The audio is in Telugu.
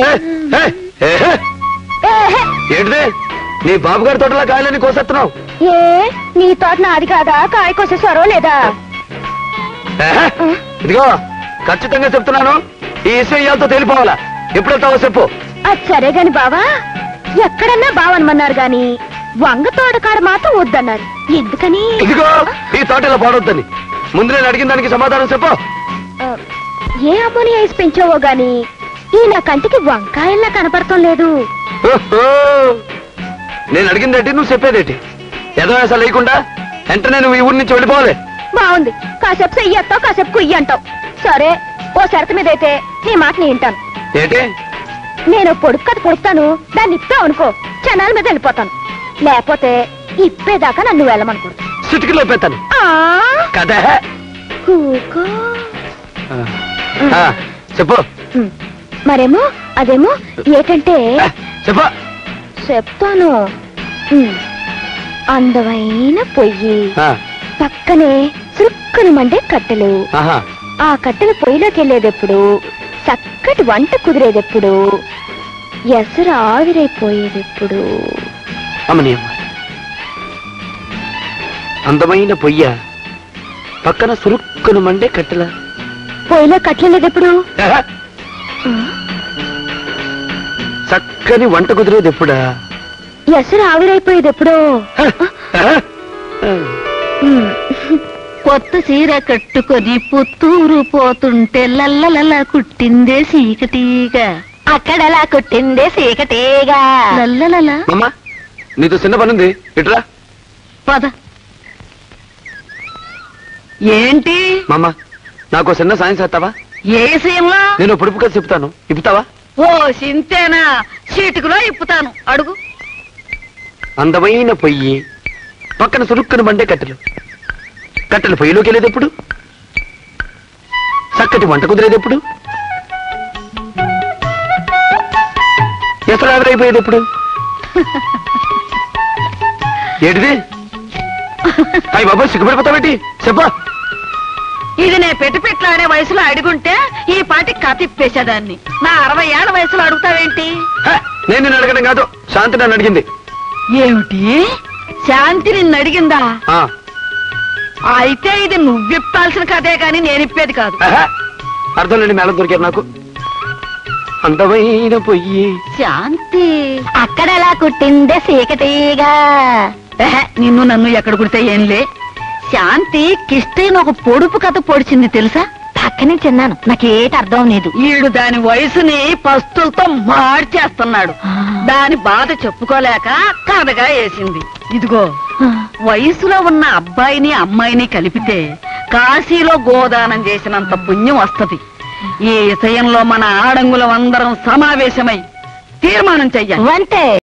ఏ, ఏ, ఏ, ఏహే, ఏంటిది నీ బాబు గారి తోటలో కాయలని కోసేస్తున్నావు ఏ నీ తోట నాది కాదా కాయ కోసేసారో లేదా ఏ, ఇదిగో ఖచ్చితంగా చెప్తున్నాను ఈ విషయం ఇయాలతో తెలిపోవాలా ఎప్పుడు వెళ్తావో చెప్పు అది సరే గాని బావా ఎక్కడన్నా బావనమన్నారు గాని వంగ తోటకాడ మాత్రం వద్దన్నారు ఎందుకని ఇదిగో ఈ తోట ఇలా పాడొద్దని ముందు నేను అడిగిన దానికి సమాధానం చెప్పు ఆ, ఏ అమ్మని వేసి పెంచావో గాని ఈ నా కంటికి వంకాయల్లా కనపడటం లేదు ఓహో. నేను అడిగిందేంటి నువ్వు చెప్పేదేంటి ఏదో అసలు లేకుండా వెంటనే నువ్వు ఈ ఊరి నుంచి వెళ్ళిపోవాలి బాగుంది కాసేపు చెయ్యొత్తావు కాసేపు కుయ్యి అంటావు సరే ఓ షరతు మీద అయితే నీ మాట నేను వింటాను ఏంటి నేను పొడుపు కథ పొడుస్తాను దాన్ని ఇప్పావు అనుకో క్షణాల మీద వెళ్ళిపోతాను లేకపోతే ఇప్పేదాకా నన్ను వెళ్ళమనుకుంటా సిటికలో పెత్తాను ఆ, కదా కూకో. ఆ, చెప్పు ఉమ్, మరేమో అదేమో ఏటంటే ఆ, చెప్పు చెప్తాను ఉమ్, అందమైన పొయ్యి ఆ, పక్కనే సుక్కని మండే కట్టెలు ఆహా. ఆ కట్టెలు పొయ్యిలోకి వెళ్ళేదెప్పుడు చక్కటి వంట కుదిరేదెప్పుడు ఎసరు ఆవిరైపోయేదెప్పుడు అమ్మని అమ్మ అందమైన పొయ్య పక్కన సురుక్కును మండే కట్టెల పొయ్యిలో కట్టలేదెప్పుడు ఆహా. చక్కని వంట కుదిరేది ఎప్పుడా ఎసరు ఆవిరైపోయేదెప్పుడు ఆహా. ఉమ్, కొత్త చీర కట్టుకొని పుత్తూరు పోతుంటే లల్లలల కుట్టిందే సీకటీగా అక్కడలా కుట్టిందే సీకటేగా లల్లలల అమ్మా నీతో చిన్న పనుంది ఇట్రా పద ఏంటి మామ నాకు చిన్న సాయం చేస్తావా ఏ సీమలో నేను పొడుపు కథ చెప్తాను ఇప్పుతావా ఓ సింతేనా చీటుకులో ఇప్పుతాను అడుగు అందమైన పొయ్యి పక్కన సురుక్కును మండే కట్టెలు కట్టెలు పొయ్యిలోకి వెళ్ళేది ఎప్పుడు చక్కటి వంట కుదిరేది ఎప్పుడు ఎసరు ఆవిరైపోయేది ఎప్పుడు ఏంటిది అయ్యి బాబా సిగ్గుపడిపోతావేంటి చెప్పా ఇది నే పెట్టి పెట్టలాడే వయసులో అడుగుంటే ఈ పాటి కథ ఇప్పేసేదాన్ని నా అరవై ఏళ్ళ వయసులో అడుగుతావేంటి హ, నేను నిన్ను అడగడం కాదు శాంతి నన్ను అడిగింది ఏమిటి శాంతి నిన్ను అడిగిందా ఆ, అయితే ఇది నువ్విప్పాల్సిన కథే కాని నేను ఇప్పేది కాదు ఆహా, అర్థం లేని మేళం దొరికారు నాకు అందమైన పొయ్యి శాంతి అక్కడలా కుట్టిందే సీకటేగా ఎహె, నిన్ను నన్ను ఎక్కడ కుడితే ఏంలే శాంతి కిష్టైన ఒక పొడుపు కథ పొడిచింది తెలుసా పక్కనే చిన్నాను నాకేటి అర్థం లేదు ఈడు దాని వయసుని పస్తులతో మార్చేస్తున్నాడు దాని బాధ చెప్పుకోలేక కథగా వేసింది ఇదిగో వయసులో ఉన్న అబ్బాయిని అమ్మాయిని కలిపితే కాశీలో గోదానం చేసినంత పుణ్యం వస్తది ఈ విషయంలో మన ఆడంగులం అందరం సమావేశమై తీర్మానం చెయ్యాలి వంటే